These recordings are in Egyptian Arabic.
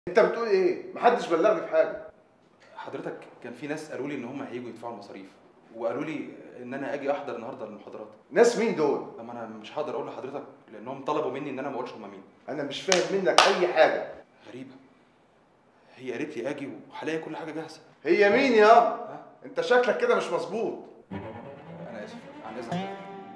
انت بتقول ايه محدش بلغني في حاجه حضرتك كان في ناس قالوا لي ان هم هيجوا يدفعوا المصاريف وقالوا لي ان انا اجي احضر النهارده المحاضرات ناس مين دول اما انا مش هقدر اقول لحضرتك لانهم طلبوا مني ان انا ما اقولش هم مين انا مش فاهم منك اي حاجه غريبه هي قالت لي اجي وهلاقي كل حاجه جاهزه هي مين يابا ها انت شكلك كده مش مظبوط انا اسف عن اذنك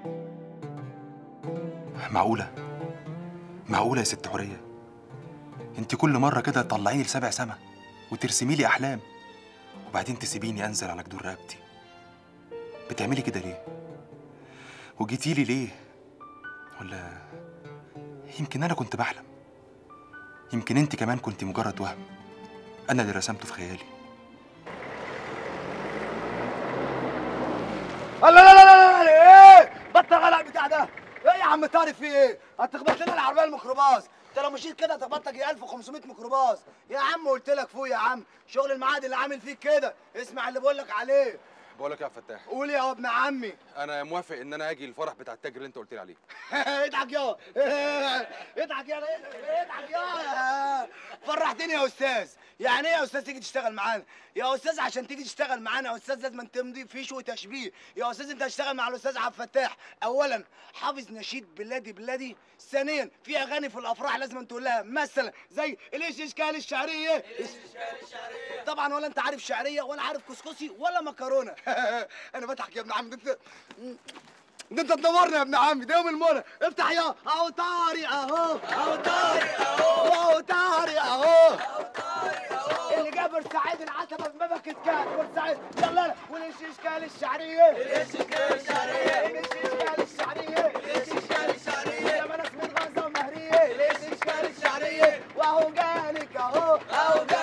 معقوله معقوله يا ست حوريه انت كل مره كده تطلعيني لسبع سما وترسمي لي احلام وبعدين تسيبيني انزل على جدور رقبتي بتعملي كده ليه وجيتي لي ليه ولا يمكن انا كنت بحلم يمكن انت كمان كنت مجرد وهم انا اللي رسمته في خيالي لا لا لا لا لا ايه بطل غلق بتاع ده ايه يا عم طارق في ايه هتخبط لنا العربيه الميكروباص انت لو مشيت كده هتخبط لك 1500 ميكروباص يا عم قلت لك فوق يا عم شغل المعاد اللي عامل فيك كده اسمع اللي بقول لك عليه بقول لك يا عبد الفتاح قول يا ابن عمي انا موافق ان انا اجي الفرح بتاع التاجر اللي انت قلت لي عليه اضحك يا اضحك يا اضحك يا فرحتني يا استاذ يعني ايه يا استاذ تيجي تشتغل معانا يا استاذ عشان تيجي تشتغل معانا يا استاذ لازم تمضي فيش وتشبيه يا استاذ انت هتشتغل مع الاستاذ عبد الفتاح اولا حافظ نشيد بلادي بلادي ثانيا في اغاني في الافراح لازم تقول لها مثلا زي الايش اشكال الشعريه طبعا ولا انت عارف شعريه ولا عارف كسكسي ولا مكرونه انا بضحك يا ابن عم انت ده انت تنورنا يا ابن عمي ده يوم المنى افتح يا اهو طارق اهو اهو طارق اهو اهو طارق اهو اللي جاب بورسعيد العتبه في مبكة كات بورسعيد يلا يلا وليش اشكال الشعريه ليش اشكال الشعريه ليش اشكال الشعريه ليش اشكال الشعريه يا ناس من غزه ومهريه ليش اشكال الشعريه واهو جالك اهو اهو